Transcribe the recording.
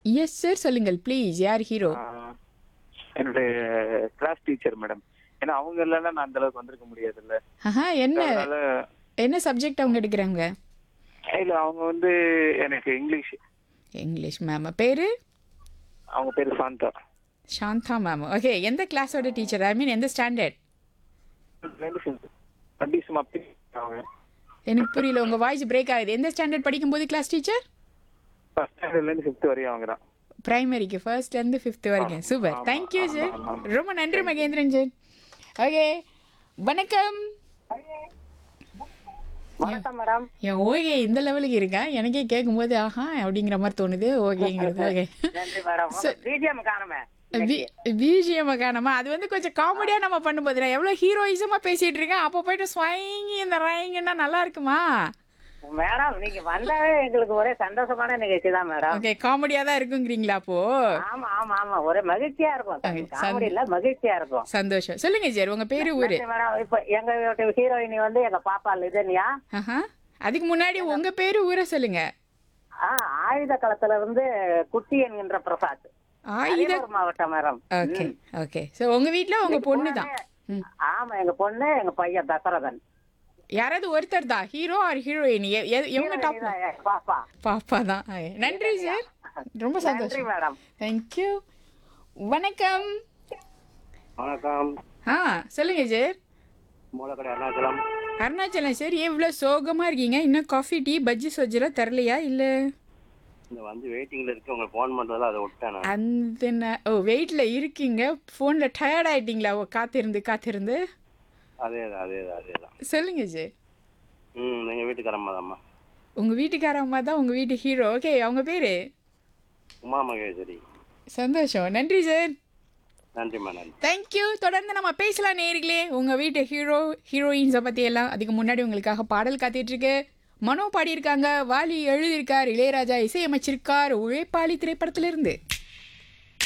S sir சொல்லுங்கள் please யார் hero ஆஹ் என்னுடைய கிளாஸ் டீச்சர் மேடம் ஏன்னா அவங்க இல்லைன்னா நான் அந்த அளவுக்கு வந்திருக்க முடியாதுல்ல ஆஹா என்ன அதனால என்ன சப்ஜெக்ட் அவங்க எடுக்கிறாங்க இல்ல அவங்க வந்து எனக்கு இங்கிலீஷ் இங்கிலீஷ் மேம் பேரு அவங்க பேரு சாந்தா சாந்தா மேம் ஓகே எந்த கிளாஸோட டீச்சர் ஐ மீன் எந்த ஸ்டாண்டர்ட் அப்படி சும்மா அப்படி அவங்க எனக்கு புரியல உங்க வாய்ஸ் பிரேக் ஆகுது எந்த ஸ்டாண்டர்ட் படிக்கும்போது கிளாஸ் டீச்சர் ஃபர்ஸ்ட் ஸ்டாண்டர்ட்ல இருந்து ஃபிஃப்த் வரையும் அவங்க தான் பிரைமரிக்கு ஃபர்ஸ்ட்ல இருந்து ஃபிஃப்த் வரைக்கும் சூப்பர் ஆமா, தேங்க்யூ ஆமா, சார் ஆமா. ரொம்ப நன்றி மகேந்திரன் சார் ஓகே வணக்கம் வணக்கம் மேடம் என் ஓகே இந்த லெவலுக்கு இருக்கா எனக்கே கேட்கும்போது ஆஹா அப்படிங்கிற மாதிரி தோணுது ஓகேங்கிறது ஓகே நன்றி மேடம் பிஜிஎம் காணுமே பிஜிஎம் காணமா அது வந்து கொஞ்சம் காமெடியா நம்ம பண்ணும்போது நான் எவ்வளவு ஹீரோயிசமா பேசிட்டு இருக்கேன் அப்போ போயிட்டு ஸ்வைங்கி இந்த ரைங்கன்னா நல்லா இருக்குமா மேடம் நீங்க வந்தாவே எங்களுக்கு ஒரே சந்தோஷமான நிகழ்ச்சி தான் மேடம் ஓகே காமெடியா தான் இருக்குங்கிறீங்களா அப்போ ஆமா ஆமா ஆமா ஒரே மகிழ்ச்சியா இருக்கும் Okay, காமெடி இல்ல மகிழ்ச்சியா இருக்கும் சந்தோஷம் சொல்லுங்க சார் உங்க பேரு ஊரு நன்றி மேடம் இப்ப எங்க வீட்டு ஹீரோயினி வந்து எங்க பாப்பா லிதன்யா ஆஹா அதுக்கு முன்னாடி உங்க பேரு ஊரை சொல்லுங்க ஆ, ஆயுத களத்துல இருந்து குட்டி என்கின்ற பிரசாத் ஆயுத அரியலூர் மாவட்டம் மேடம் ஓகே ஓகே ஸோ உங்க வீட்ல உங்க பொண்ணு தான் ம். ஆமா எங்க பொண்ணு எங்க பையன் தசரதன் யாராவது ஒருத்தர் தான் ஹீரோ ஆர் ஹீரோயின் எவங்க டாப் இதுதான் என் பாப்பா பாப்பா தான் நன்றி சார் ரொம்ப நன்றி சந்தோஷம் மேடம் தேங்க்யூ வணக்கம் வணக்கம் ஆ சொல்லுங்க சார் மூலக்கடை அருணாச்சலம் அருணாச்சலம் சார் ஏன் இவ்வளோ சோகமாக இருக்கீங்க இன்னும் காஃபி டீ பஜ்ஜி சொஜ்ஜெல்லாம் தரலையா இல்லை இந்த வந்து வெயிட்டிங்ல இருக்கு உங்களுக்கு ஃபோன் பண்றதுல அதை விட்டேன் நான் அந்த ந- ஓ வெயிட்டில் இருக்கீங்க ஃபோனில் டயர்ட் ஆயிட்டீங்களா ஓ காத்திருந்து காத்திருந்து அதே தான் அதே தான் அதே தான் சொல்லுங்க சார் ம் எங்கள் வீட்டுக்காரம்மா தான்மா உங்கள் வீட்டுக்கார அம்மா தான் உங்கள் வீட்டு ஹீரோ ஓகே அவங்க பேர் உமா மகேஸ்வரி சந்தோஷம் நன்றி சார் நன்றிம்மா நன்றி தேங்க்யூ தொடர்ந்து நம்ம பேசலாம் நேர்களே உங்கள் வீட்டு ஹீரோ ஹீரோயின்ஸை பற்றி எல்லாம் அதுக்கு முன்னாடி உங்களுக்காக பாடல் காத்துட்டு இருக்கு மனோ பாடியிருக்காங்க வாலி எழுதியிருக்கார் இளையராஜா இசையமைச்சிருக்கார் உழைப்பாளி திரைப்படத்திலிருந்து